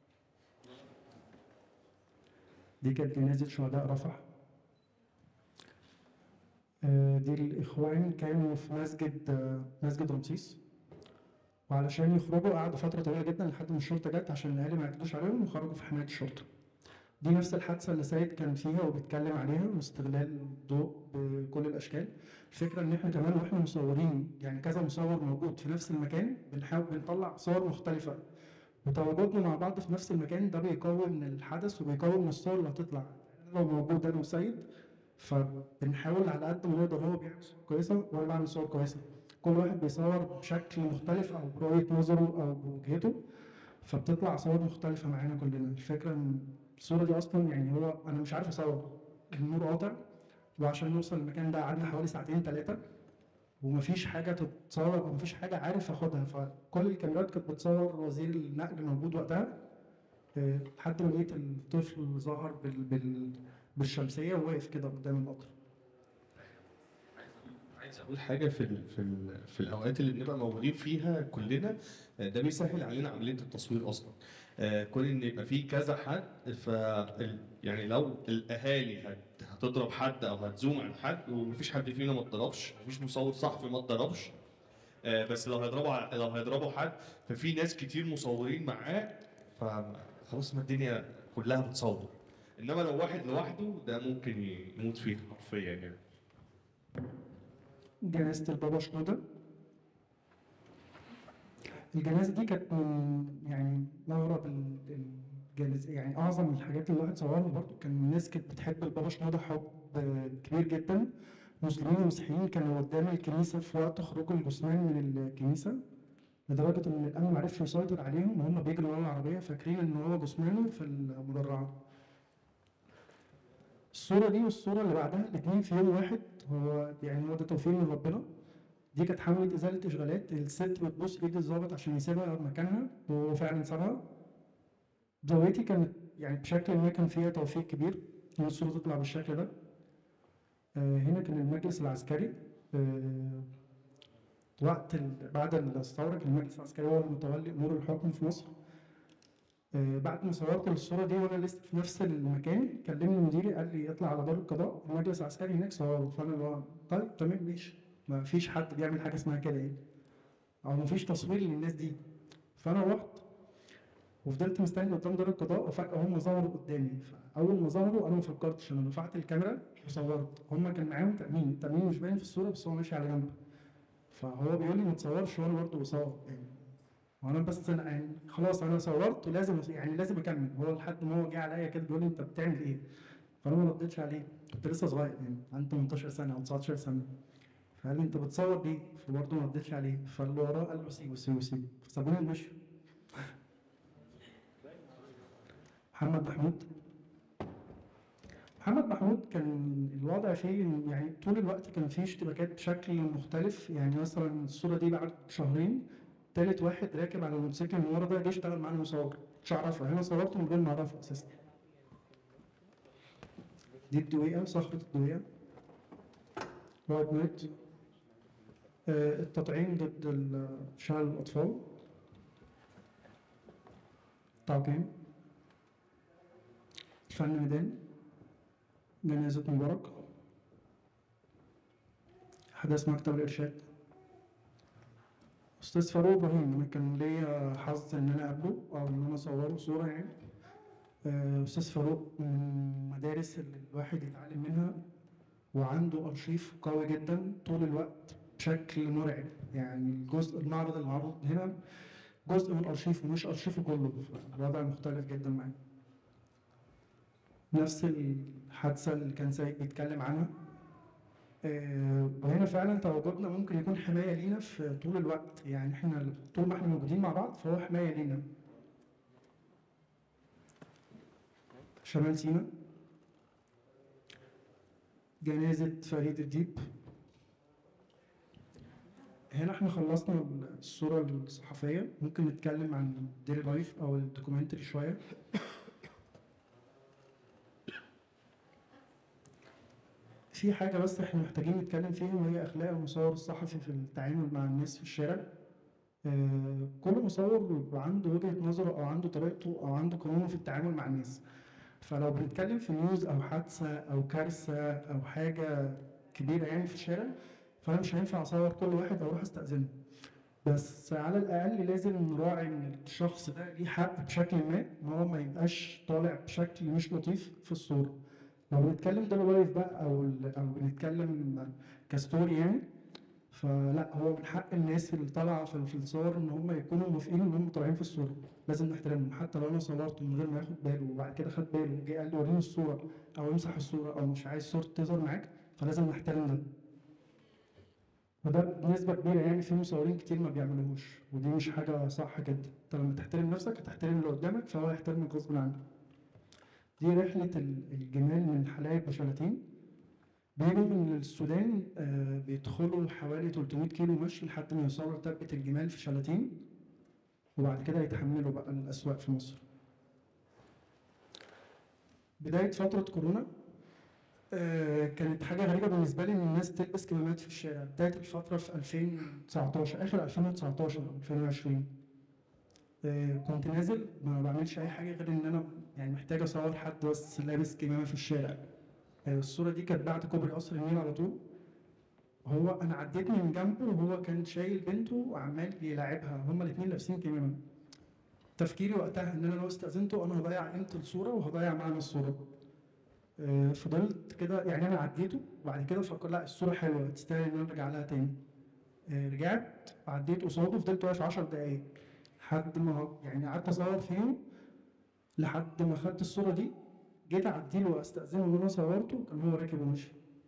دي كانت جنازة شهداء رفح آه، دي الإخوان كانوا في مسجد آه، مسجد رمسيس وعلشان يخرجوا قعدوا فترة طويلة جدا لحد ما الشرطة جت عشان الأهالي ما يعتدوش عليهم وخرجوا في حماية الشرطة. دي نفس الحادثة اللي سيد كان فيها وبيتكلم عليها واستغلال الضوء بكل الأشكال. الفكرة إن إحنا كمان وإحنا مصورين يعني كذا مصور موجود في نفس المكان بنحاول بنطلع صور مختلفة. وتواجدنا مع بعض في نفس المكان ده بيقوي من الحدث وبيقوي من الصور اللي هتطلع. أنا لو موجود أنا وسيد فبنحاول على قد ما نقدر هو بيعمل صور كويسة وأنا بعمل صور كويسة. كل واحد بيصور بشكل مختلف او برؤيه نظره او بوجهته فبتطلع صور مختلفه معانا كلنا الفكره ان الصوره دي اصلا يعني هو انا مش عارف اصور النور قاطع وعشان نوصل المكان ده قعدنا حوالي ساعتين ثلاثه ومفيش حاجه تتصور ومفيش حاجه عارف اخدها فكل الكاميرات كانت بتصور وزير النقل موجود وقتها آه، لحد ما لقيت الطفل ظهر بال... بال... بالشمسيه وواقف كده قدام القطر عايز اقول حاجه في ال في ال في الاوقات اللي بنبقى موجودين فيها كلنا آه، ده بيسهل علينا عمليه التصوير اصلا آه، كون ان يبقى في كذا حد ف يعني لو الاهالي هت- هتضرب حد او هتزوم عن حد ومفيش حد فينا ما اتضربش مفيش مصور صحفي ما اتضربش آه، بس لو هيضربوا ع- لو هيضربوا حد ففي ناس كتير مصورين معاه فخلاص ما الدنيا كلها بتصور انما لو واحد لوحده ده ممكن يموت فيه حرفيا يعني جنازة البابا شنودة الجنازة دي كانت من يعني أغرب ال- الجنازة يعني أعظم الحاجات اللي الواحد صورها برضه كان الناس كانت بتحب البابا شنودة حب كبير جدا مسلمين ومسيحيين كانوا قدام الكنيسة في وقت خروج الجثمان من الكنيسة لدرجة إن الأمن معرفش يسيطر عليهم وهم بيجروا ورا العربية فاكرين إن هو جثمانه في المدرعة. الصورة دي والصورة اللي بعدها الاتنين في يوم واحد هو يعني هو ده توفيق من ربنا دي كانت حملة إزالة إشغالات الست بتبص إيد الظابط عشان يسيبها مكانها وهو فعلا سابها زاويتي كانت يعني بشكل ما كان فيها توفيق كبير إن الصورة تطلع بالشكل ده آه، هنا كان المجلس العسكري آه، وقت ال- بعد الثورة كان المجلس العسكري هو المتولي أمور الحكم في مصر آه، بعد ما صورت الصورة دي وأنا لسه في نفس المكان كلمني مديري قال لي اطلع على دار القضاء المجلس العسكري هناك صوره فأنا اللي هو طيب تمام ماشي ما فيش حد بيعمل حاجة اسمها كده يعني أو ما فيش تصوير للناس دي فأنا رحت وفضلت مستني قدام دار القضاء وفجأة هم ظهروا قدامي فأول ما ظهروا أنا ما فكرتش أنا رفعت الكاميرا وصورت هم كان معاهم تأمين التأمين مش باين في الصورة بس هو ماشي على جنب فهو بيقول لي ما تصورش وانا برضه بصور يعني وانا بس أنا يعني خلاص انا صورت ولازم يعني لازم اكمل هو لحد ما هو جه عليا كده بيقول لي انت بتعمل ايه؟ فانا ما ردتش عليه كنت لسه صغير يعني عندي 18 سنه او 19 سنه فقال لي انت بتصور ليه؟ فبرضه ما ردتش عليه فاللي وراه قال له سيبه سيبه سيبه فسابوني المشي محمد محمود محمد محمود كان الوضع فيه إن يعني طول الوقت كان فيه اشتباكات بشكل مختلف يعني مثلا الصورة دي بعد شهرين تالت واحد راكب على الموتوسيكل من ورا ده جه اشتغل معانا مصور مش اعرفه انا صورته من غير ما اعرفه اساسا دي الدويقة صخرة الدويقة وايت نايت آه، التطعيم ضد ال- شلل الأطفال تعقيم فن ميدان جنازة مبارك حدث مكتب الإرشاد أستاذ فاروق إبراهيم أنا كان ليا حظ إن أنا أقابله أو إن أنا أصوره صورة يعني آه، أستاذ فاروق من المدارس اللي الواحد يتعلم منها وعنده أرشيف قوي جدا طول الوقت بشكل مرعب يعني الجزء المعرض المعروض هنا جزء من أرشيفه مش أرشيفه كله الوضع مختلف جدا معاه نفس الحادثة اللي كان سايق بيتكلم عنها آه، وهنا فعلا تواجدنا ممكن يكون حماية لينا في طول الوقت يعني احنا طول ما احنا موجودين مع بعض فهو حماية لينا شمال سيناء جنازة فريد الديب هنا احنا خلصنا الصورة الصحفية ممكن نتكلم عن ديلي لايف أو الدوكيومنتري شوية في حاجة بس احنا محتاجين نتكلم فيها وهي أخلاق المصور الصحفي في التعامل مع الناس في الشارع آه، كل مصور بيبقى عنده وجهة نظره أو عنده طريقته أو عنده قانونه في التعامل مع الناس فلو بنتكلم في نيوز أو حادثة أو كارثة أو حاجة كبيرة يعني في الشارع فأنا مش هينفع أصور كل واحد أو أروح أستأذنه بس على الأقل لازم نراعي إن الشخص ده ليه حق بشكل ما إن هو ما يبقاش طالع بشكل مش لطيف في الصورة لو بنتكلم ده لايف بقى او ال- او بنتكلم كستوري يعني فلا هو من حق الناس اللي طالعه في في الصور ان هم يكونوا موافقين ان هم طالعين في الصوره لازم نحترمهم حتى لو انا صورته من غير ما ياخد باله وبعد كده خد باله وجه قال لي وريني الصوره او امسح الصوره او مش عايز صورتي تظهر معاك فلازم نحترم ده وده بنسبة كبيرة يعني في مصورين كتير ما بيعملوهوش ودي مش حاجة صح جدا انت لما تحترم نفسك هتحترم اللي قدامك فهو هيحترمك غصب عنك دي رحلة ال- الجمال من حلايب بشلاتين بيجوا من السودان آه، بيدخلوا حوالي 300 كيلو مشي لحد ما يوصلوا لتبة الجمال في شلاتين وبعد كده يتحملوا بقى الأسواق في مصر بداية فترة كورونا آه، كانت حاجة غريبة بالنسبة لي إن الناس تلبس كمامات في الشارع بداية الفترة في 2019 آخر 2019 أو 2020 آه، كنت نازل ما بعملش أي حاجة غير إن أنا يعني محتاج أصور حد بس لابس كمامة في الشارع آه، الصورة دي كانت بعد كوبري قصر النيل على طول هو أنا عديت من جنبه وهو كان شايل بنته وعمال يلاعبها هما الاتنين لابسين كمامة تفكيري وقتها إن أنا لو استأذنته أنا هضيع قيمة الصورة وهضيع معنى الصورة آه، فضلت كده يعني انا عديته وبعد كده فكرت لا الصوره حلوه تستاهل ان انا ارجع لها تاني آه، رجعت عديت قصاده فضلت واقف 10 دقايق لحد ما يعني قعدت اصور فيهم لحد ما خدت الصوره دي جيت اعديله واستاذنه ان انا صورته كان هو راكب وماشي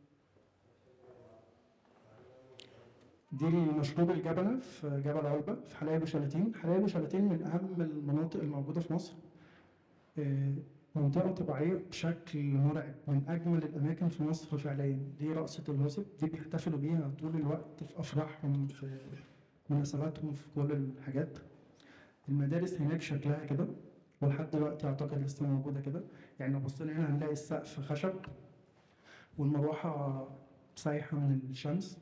دي المشروب الجبنة في جبل علبة في حلايب وشلاتين حلايب وشلاتين من أهم المناطق الموجودة في مصر آه، منطقة طبيعية بشكل مرعب من أجمل الأماكن في مصر فعليا دي رقصة الوسط دي بيحتفلوا بيها طول الوقت في أفراحهم في مناسباتهم في كل الحاجات المدارس هناك شكلها كده ولحد دلوقتي أعتقد لسه موجودة كده يعني لو بصينا هنا هنلاقي السقف خشب والمروحة سايحة من الشمس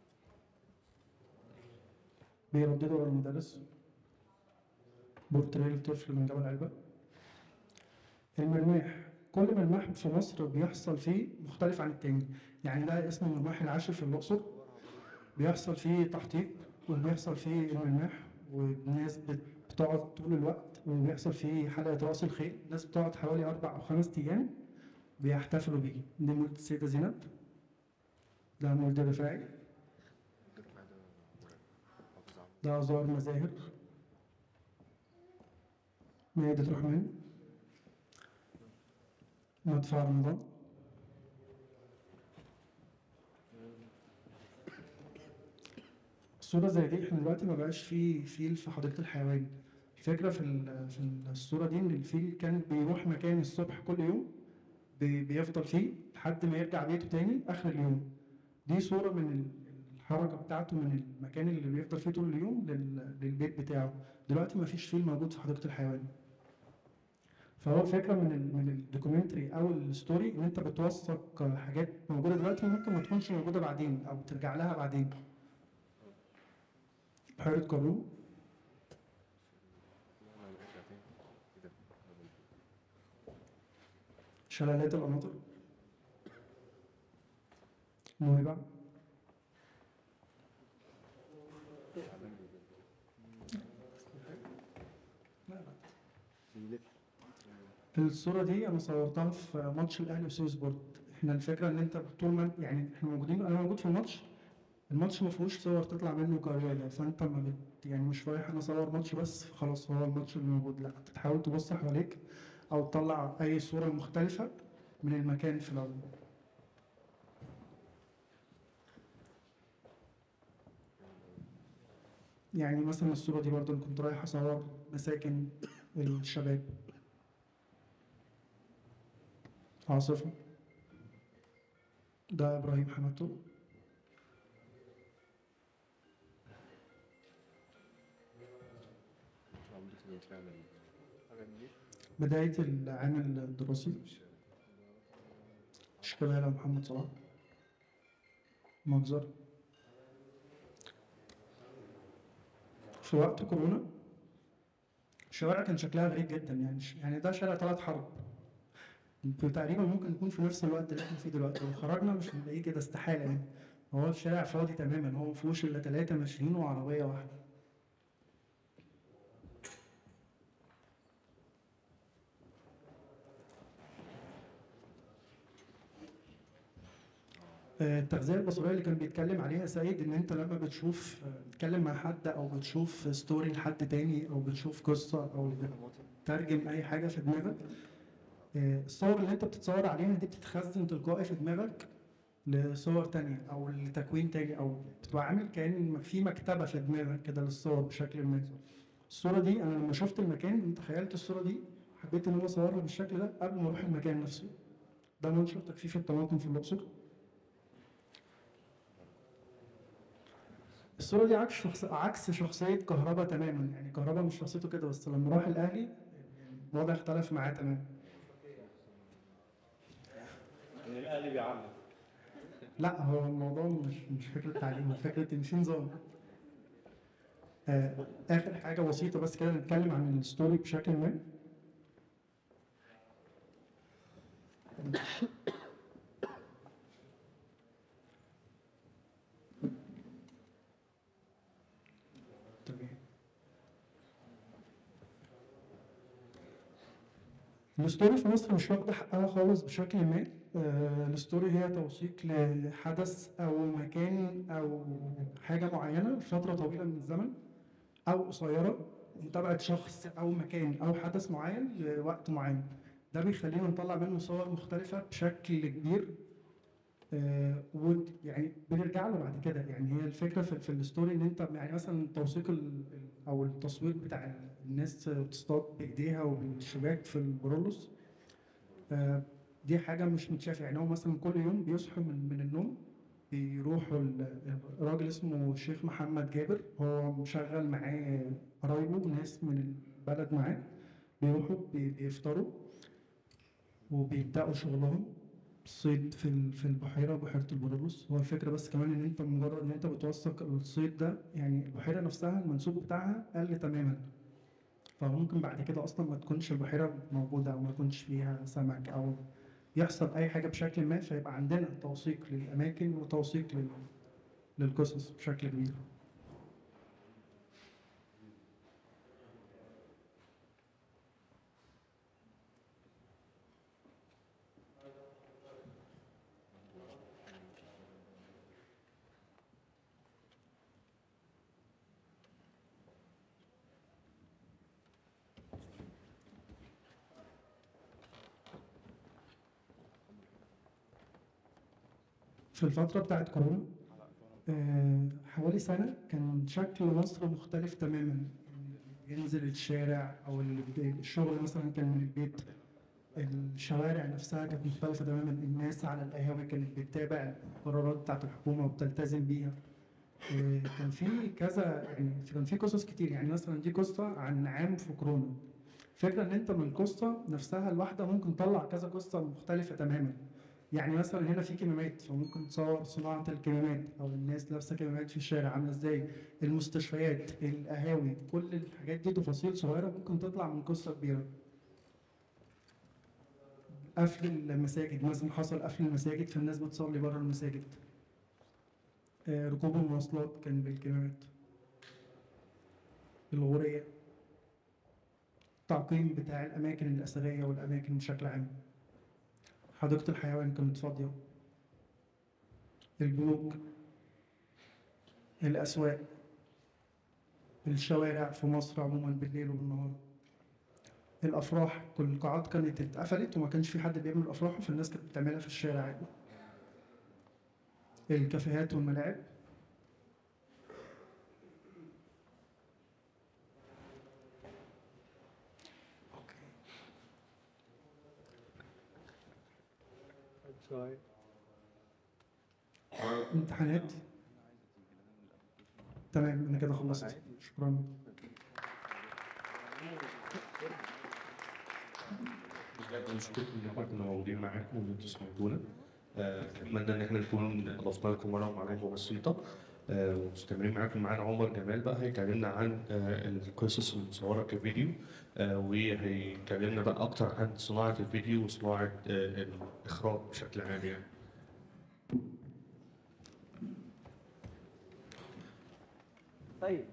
بيرددوا على المدرس بورتريه الطفل من جبل علبة المرماح كل مرماح في مصر بيحصل فيه مختلف عن التاني يعني ده اسمه مرماح العاشر في الأقصر بيحصل فيه تحقيق وبيحصل فيه المرماح والناس بت- بتقعد طول الوقت وبيحصل فيه حلقة رأس الخيل الناس بتقعد حوالي أربع أو خمس أيام بيحتفلوا بيه دي مولد السيدة زينب ده مولد الرفاعي ده أزار مزاهر مائدة الرحمن مدفع رمضان الصورة زي دي احنا دلوقتي ما بقاش في فيل في حديقة الحيوان الفكرة في ال- في الصورة دي إن الفيل كان بيروح مكان الصبح كل يوم بي- بيفضل فيه لحد ما يرجع بيته تاني آخر اليوم دي صورة من ال- الحركة بتاعته من المكان اللي بيفضل فيه طول اليوم لل- للبيت بتاعه دلوقتي ما فيش فيل موجود في حديقة الحيوان فهو الفكرة من ال من الدوكيومنتري أو الستوري إن أنت بتوثق حاجات موجودة دلوقتي ممكن ما تكونش موجودة بعدين أو ترجع لها بعدين بحيرة قارون شلالات القناطر نويبع الصورة دي أنا صورتها في ماتش الأهلي وسيو سبورت احنا الفكرة إن أنت طول ما يعني احنا موجودين أنا موجود في الماتش الماتش ما فيهوش صور تطلع منه كريالة فأنت ما بت يعني مش رايح أنا أصور ماتش بس خلاص هو الماتش اللي موجود لا أنت تحاول تبص حواليك أو تطلع أي صورة مختلفة من المكان في الأول يعني مثلا الصورة دي برضه أنا كنت رايح أصور مساكن الشباب عاصفة ده إبراهيم حماتو بداية العام الدراسي شيكابالا محمد صلاح منظر في وقت كورونا الشوارع كان شكلها غريب جدا يعني يعني ده شارع ثلاث حرب تقريبا ممكن يكون في نفس الوقت اللي احنا فيه دلوقتي لو خرجنا مش هنلاقيه كده استحالة يعني هو الشارع فاضي تماما هو مفيهوش إلا تلاتة ماشيين وعربية واحدة آه، التغذية البصرية اللي كان بيتكلم عليها سيد إن أنت لما بتشوف آه، بتتكلم مع حد أو بتشوف ستوري لحد تاني أو بتشوف قصة أو بتترجم أي حاجة في دماغك آه، الصور اللي أنت بتتصور عليها دي بتتخزن تلقائي في دماغك لصور تانية أو لتكوين تاني أو بتبقى عامل كأن في مكتبة في دماغك كده للصور بشكل ما الصورة دي أنا لما شفت المكان تخيلت الصورة دي حبيت إن أنا أصورها بالشكل ده قبل ما أروح المكان نفسه ده منشر تجفيف الطماطم في الأقصر الصورة دي عكس شخص... عكس شخصية كهربا تماما يعني كهربا مش شخصيته كده بس لما راح الأهلي الوضع اختلف معاه تماما ان الاهلي بيعلم لا هو الموضوع مش مش فكرة تعليم هو فكرة إن في نظام آه آخر حاجة بسيطة بس كده نتكلم عن الستوري بشكل ما تمام الستوري في مصر مش واخدة حقها خالص بشكل ما آه، الستوري هي توثيق لحدث أو مكان أو حاجة معينة لفترة طويلة من الزمن أو قصيرة متابعة شخص أو مكان أو حدث معين لوقت معين ده بيخلينا نطلع منه صور مختلفة بشكل كبير آه، ود يعني بنرجع له بعد كده يعني هي الفكره في, في الستوري ان انت يعني مثلا توثيق ال- ال- او التصوير بتاع الناس بتصطاد بايديها وبالشباك في البرولوس آه، دي حاجه مش متشافه يعني هو مثلا كل يوم بيصحوا من, من النوم بيروحوا ال- راجل اسمه الشيخ محمد جابر هو مشغل معاه قرايبه وناس من البلد معاه بيروحوا بي- بيفطروا وبيبداوا شغلهم الصيد في ال- في البحيره بحيره البرولوس هو الفكره بس كمان ان انت مجرد ان انت بتوثق الصيد ده يعني البحيره نفسها المنسوب بتاعها قل تماما فممكن بعد كده اصلا ما تكونش البحيره موجوده او ما يكونش فيها سمك او يحصل اي حاجه بشكل ما فيبقى عندنا توثيق للاماكن وتوثيق لل- للقصص بشكل كبير في الفترة بتاعت كورونا آه، حوالي سنة كان شكل مصر مختلف تماما ينزل الشارع أو اللي بي- الشغل مثلا كان من البيت الشوارع نفسها كانت مختلفة تماما الناس على القهاوي كانت بتتابع القرارات بتاعت الحكومة وبتلتزم بيها آه، كان في كذا يعني كان في قصص كتير يعني مثلا دي قصة عن عام في كورونا فكرة إن أنت من القصة نفسها الواحدة ممكن تطلع كذا قصة مختلفة تماما يعني مثلا هنا في كمامات فممكن تصور صناعة الكمامات أو الناس لابسة كمامات في الشارع عاملة إزاي المستشفيات القهاوي كل الحاجات دي تفاصيل صغيرة ممكن تطلع من قصة كبيرة قفل المساجد مثلا حصل قفل المساجد فالناس بتصلي بره المساجد آه، ركوب المواصلات كان بالكمامات الغورية التعقيم بتاع الأماكن الأثرية والأماكن بشكل عام حديقة الحيوان كانت فاضية البنوك الأسواق الشوارع في مصر عموما بالليل وبالنهار الأفراح كل القاعات كانت اتقفلت وما كانش في حد بيعمل أفراحه فالناس كانت بتعملها في الشارع عادي الكافيهات والملاعب سؤال امتحانات تمام أنا كده خلصت شكرا بجد مشكور ان احنا كنا موجودين معاكم وان انتوا سمعتونا آه، اتمنى ان احنا نكون اضفنا لكم مره معلومه بسيطه آه، ومستمرين معاكم معانا عمر جمال بقى هيكلمنا عن آه، القصص المصوره كفيديو آه، وهيكلمنا بقى اكتر عن صناعه الفيديو وصناعه آه، الاخراج بشكل عام يعني طيب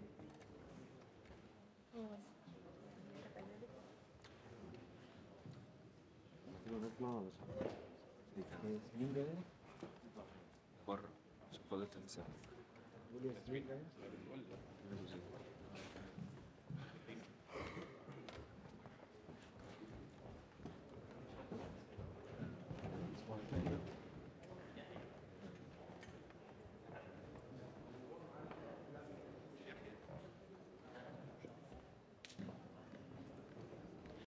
بره فضلت النساء قول يا زميل